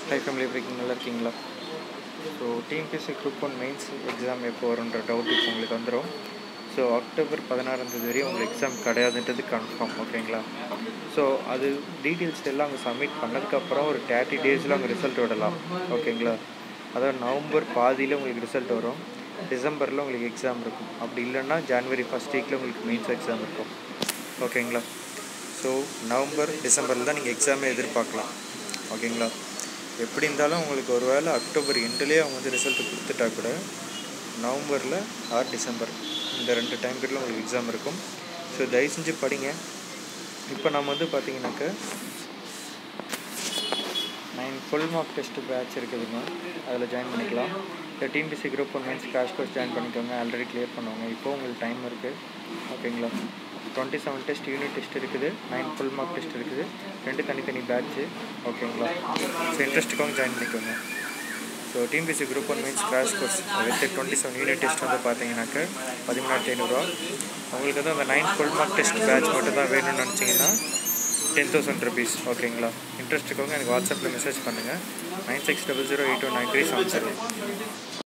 high family எப்படி இருக்கீங்க நல்லா இருக்கீங்களா so TNPSC group one mains exam எப்போ வரும்ன்ற டவுட் இப்போ உங்களுக்கு வந்துடும் ஸோ அக்டோபர் பதினாறாம் தேதி வரையும் உங்களுக்கு எக்ஸாம் கிடையாதுன்றது கன்ஃபார்ம் ஓகேங்களா ஸோ அது டீட்டெயில்ஸ் எல்லாம் அவங்க சப்மிட் பண்ணதுக்கப்புறம் ஒரு தேர்ட்டி டேஸில் அவங்க ரிசல்ட் விடலாம் ஓகேங்களா அதாவது நவம்பர் பாதியில் உங்களுக்கு ரிசல்ட் வரும் டிசம்பரில் உங்களுக்கு எக்ஸாம் இருக்கும் அப்படி இல்லைன்னா ஜான்வரி ஃபஸ்ட் வீக்கில் உங்களுக்கு மெயின்ஸ் எக்ஸாம் இருக்கும் ஓகேங்களா ஸோ நவம்பர் டிசம்பரில் தான் நீங்கள் எக்ஸாமே எதிர்பார்க்கலாம் ஓகேங்களா எப்படி இருந்தாலும் உங்களுக்கு ஒரு வேளை அக்டோபர் எண்டுலேயே அவங்க வந்து ரிசல்ட் கொடுத்துட்டா கூட நவம்பரில் ஆர் டிசம்பர் இந்த ரெண்டு டைம் பீரியடில் உங்களுக்கு எக்ஸாம் இருக்கும் ஸோ தயவு செஞ்சு படிங்க இப்போ நம்ம வந்து பார்த்தீங்கன்னாக்க nine full mark test batch இருக்குதுங்க அதில் ஜாயின் பண்ணிக்கலாம் இந்த TNPC group one means crash course join பண்ணிக்கோங்க ஆல்ரெடி கிளியர் பண்ணுவாங்க இப்போ உங்களுக்கு டைம் இருக்குது ஓகேங்களா twenty seven test unit test இருக்குது நைன் ஃபுல் மார்க் டெஸ்ட் இருக்குது ரெண்டு தனித்தனி பேட்ச்சு ஓகேங்களா ஸோ இன்ட்ரெஸ்ட்டுக்காக ஜாயின் பண்ணிக்கோங்க so TNPC group one means crash course with twenty seven unit test வந்து பார்த்தீங்கன்னாக்க பதிமூணாயிரத்தி ஐநூறுரூவா உங்களுக்கு வந்து அந்த nine full mark test batch மட்டும் தான் வேணும்னு நினச்சிங்கன்னா டென் தௌசண்ட் ருபீஸ் ஓகேங்களா இன்ட்ரெஸ்ட்டுக்கோங்க எனக்கு வாட்ஸ்அப்பில் மெசேஜ் பண்ணுங்கள் nine six double zero eight one nine three seven seven